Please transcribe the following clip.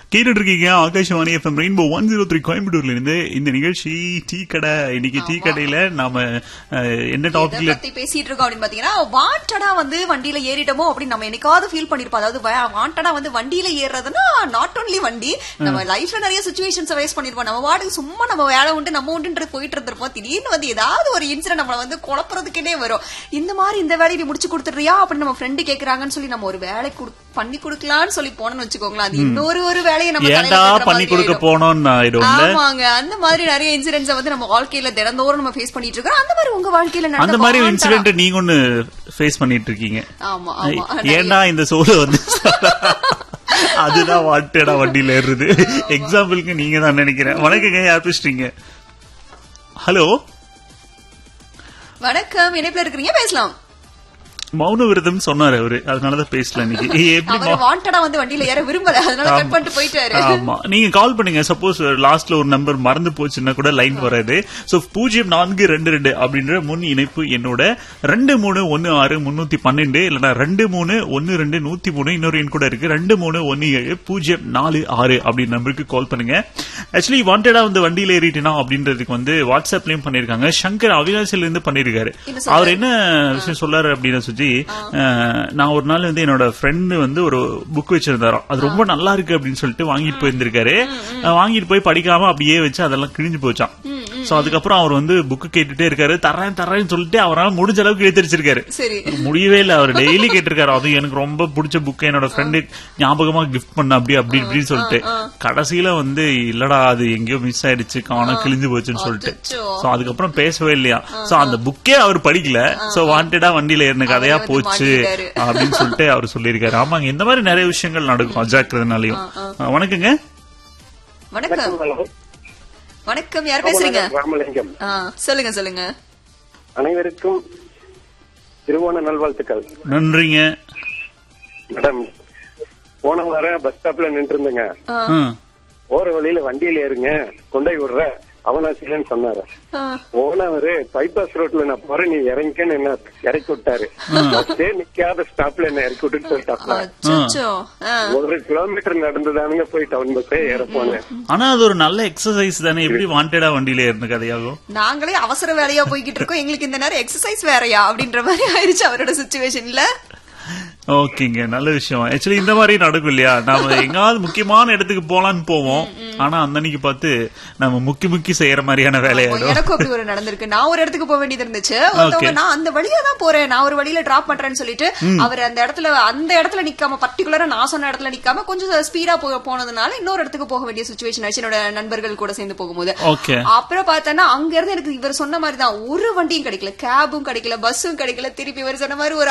கேட்டுட்டு இருக்கீங்க Akashvani FM rainbow one zero three கோயம்புத்தூர்ல இருந்து இந்த நிகழ்ச்சி டீ கடை இன்னைக்கு டீ கடையில நாம அஹ், என்ன எதை டாபிக்ல பத்தி பேசிட்டு இருக்கோம் அப்படின்னு பாத்தீங்கன்னா வாண்டடா வந்து வண்டியில ஏறிட்டோமோ அப்படின்னு நம்ம என்னைக்காவது ஃபீல் பண்ணிருப்போம் அதாவது வாண்டடா வந்து வண்டியில ஏறுறதுன்னா நாட் ஒன்லி வண்டி நம்ம லைஃப்ல நிறைய சுச்சுவேஷன்ஸ் ஃபேஸ் பண்ணிருப்போம் நம்ம வாட்டுக்கு சும்மா நம்ம வேலை உண்டு நம்ம உண்டுன்றது போயிட்டு இருந்திருப்போம் திடீர்னு வந்து ஏதாவது ஒரு இன்சிடென்ட் நம்மள வந்து குழப்பறதுக்குன்னே வரும் இந்த மாதிரி இந்த வேலையை நீ முடிச்சு கொடுத்துறியா அப்படின்னு நம்ம ஃப்ரெண்டு கேக்குறாங்கன்னு சொல்லி நம்ம ஒரு வேலை குடு- பண்ணி கொடுக்கலாம்னு சொல்லி போனோம்னு வச்சுக்கோங்களேன் அது இன்னொரு ஒரு வேலையை நம்ம தலையில ஏன்டா கட்டுற பண்ணி மாதிரி கொடுக்க ஆயிடும். போனோம்னு ஆயிடும்ல ஆமாங்க அந்த மாதிரி நிறைய இன்சிடென்ட்ஸ் வந்து நம்ம வாழ்க்கையில தினந்தோறும் நம்ம ஃபேஸ் பண்ணிட்டு இருக்கோம் அந்த மாதிரி உங்க வாழ்க்கையில நடந்த அந்த மாதிரி வாண்டடா- இன்சிடென்ட் நீங்க ஒண்ணு ஃபேஸ் பண்ணிட்டு இருக்கீங்க ஆமா ஆமா ஏன்டா இந்த சோறு வந்து அதுதான் வாட்டடா வண்டியில ஏறுது எக்ஸாம்பிளுக்கு நீங்க தான் நினைக்கிறேன் வணக்கங்க யார் பேசுறீங்க ஹலோ வணக்கம் இணைப்புல இருக்கிறீங்க பேசலாம் மௌன விரதம் சொன்னாரு அவரு அதனாலதான் பேசல இன்னைக்கு ஏய், எப்படி அவர் வாண்டடா வந்து வண்டியில ஏற விரும்பல அதனால கட் பண்ணிட்டு போயிட்டாரு ஆமா நீங்க கால் பண்ணுங்க சப்போஸ் லாஸ்ட்ல ஒரு நம்பர் மறந்து போச்சுன்னா கூட லைன் வராது சோ பூஜ்ஜியம் நான்கு ரெண்டு ரெண்டு அப்படின்ற முன் இணைப்பு என்னோட ரெண்டு மூணு ஒன்னு ஆறு முன்னூத்தி பன்னெண்டு இல்லனா ரெண்டு மூணு ஒன்னு ரெண்டு நூத்தி மூணு இன்னொரு எண் கூட இருக்கு ரெண்டு மூணு ஒன்னு ஏழு பூஜ்ஜியம் நாலு ஆறு அப்படின்னு நம்பருக்கு கால் பண்ணுங்க ஆக்சுவலி வாண்டடா வந்து வண்டியில ஏறிட்டேனா அப்படின்றதுக்கு வந்து வாட்ஸ்அப்லயும் பண்ணிருக்காங்க சங்கர் அவினாசில இருந்து பண்ணிருக்காரு என்ன சொல்றாரு? அவர் என்ன விஷயம் சொல்லாரு அப்படின்னு சொல்லி அஹ், நான் ஒரு நாள் வந்து என்னோட ஃப்ரெண்டு வந்து ஒரு புக் வச்சிருந்தாராம் அது ரொம்ப நல்லா இருக்கு அப்படின்னு சொல்லிட்டு வாங்கிட்டு போயிருந்திருக்காரு அஹ், வாங்கிட்டு போய் படிக்காம அப்படியே வச்சு அதெல்லாம் கிழிஞ்சு போச்சான் சோ அதுக்கப்புறம் அவர் வந்து புக் கேட்டுட்டே இருக்காரு தரேன் தரேன்னு சொல்லிட்டு அவரால் முடிஞ்ச அளவுக்கு எழுத்தரிச்சிருக்காரு சரி முடியவே இல்ல அவர் டெய்லி கேட்டிருக்காரு அது எனக்கு ரொம்ப பிடிச்ச புக் என்னோட ஃப்ரெண்டு ஞாபகமா கிஃப்ட் பண்ண அப்படி அப்படி இப்படின்னு சொல்லிட்டு கடைசியில வந்து இல்லடா அது எங்கேயோ மிஸ் ஆயிடுச்சு காணோம் கிழிஞ்சு போச்சுன்னு சொல்லிட்டு அச்சச்சோ. சோ அதுக்கப்புறம் பேசவே இல்லையா சோ அந்த புக்கே அவர் படிக்கல சோ வாண்டடா வண்டியில ஏறின கதையா வந்து போச்சு மாட்டிக்கிட்டாரு. அப்படின்னு சொல்லிட்டு அவர் சொல்லியிருக்காரு ஆமாங்க இந்த மாதிரி நிறைய விஷயங்கள் நடக்கும் அஜாக்கிரதனாலையும் அஹ், வணக்கங்க வணக்கம் வணக்கம் யார் பேசுறீங்க ராமலிங்கம் ஆ, சொல்லுங்க சொல்லுங்க அனைவருக்கும் திருவோண நல்வாழ்த்துக்கள் நன்றிங்க மேடம் போன வாரம் பஸ் ஸ்டாப்ல நின்று இருந்தேங்க ம். போற வழியில வண்டியில ஏறுங்க கொண்டை விடுற அவனாசிலன்னு சொன்னாரு ஆ, போனவரு பைபாஸ் ரோட்ல நான் போறேன் நீ இறங்கிக்கன்னு என்ன இறக்கி விட்டாரு பஸ்ஸே நிக்காத ஸ்டாப்ல என்ன இறக்கி விட்டுட்டு போயிட்டாப்ல அச்சச்சோ. ஆ. ஒரு கிலோமீட்டர் நடந்துதானுங்க போய் டவுன் பஸ்ஸே ஏற போனேன் ஆனா அது ஒரு நல்ல எக்ஸசைஸ் தானே எப்படி வாண்டடா வண்டியில ஏறின கதையாகும் நாங்களே அவசர வேலையா போய்கிட்டு இருக்கோம் எங்களுக்கு இந்த நேரம் எக்ஸசைஸ் வேறயா அப்படின்ற மாதிரி ஆயிருச்சு அவரோட சுச்சுவேஷன்ல ஓகேங்க நல்ல விஷயம் ஆக்சுவலி இந்த மாதிரி நடக்கும் இல்லையா நாம எங்காவது முக்கியமான இடத்துக்கு போலான்னு போவோம் ஆனா அந்த அன்னைக்கு பார்த்து நம்ம முக்கி முக்கி செய்யற மாதிரியான வேலையாயிடும் எனக்கும் அப்படி ஒரு நடந்திருக்கு நான் ஒரு இடத்துக்கு போக வேண்டியது இருந்துச்சு ஒருத்தவங்க நான் அந்த வழியா தான் போறேன் நான் ஒரு வழியில டிராப் பண்றேன்னு சொல்லிட்டு அவர் அந்த இடத்துல அந்த இடத்துல நிக்காம பர்டிகுலரா நான் சொன்ன இடத்துல நிக்காம கொஞ்சம் ஸ்பீடா போக போனதுனால இன்னொரு இடத்துக்கு போக வேண்டிய சுச்சுவேஷன் ஆச்சு என்னோட நண்பர்கள் கூட சேர்ந்து போகும்போது ஓகே அப்புறம் பார்த்தோன்னா அங்க இருந்து எனக்கு இவர் சொன்ன மாதிரி தான் ஒரு வண்டியும் கிடைக்கல கேபும் கிடைக்கல பஸ்ஸும் கிடைக்கல திருப்பி இவர் சொன்ன மாதிரி ஒரு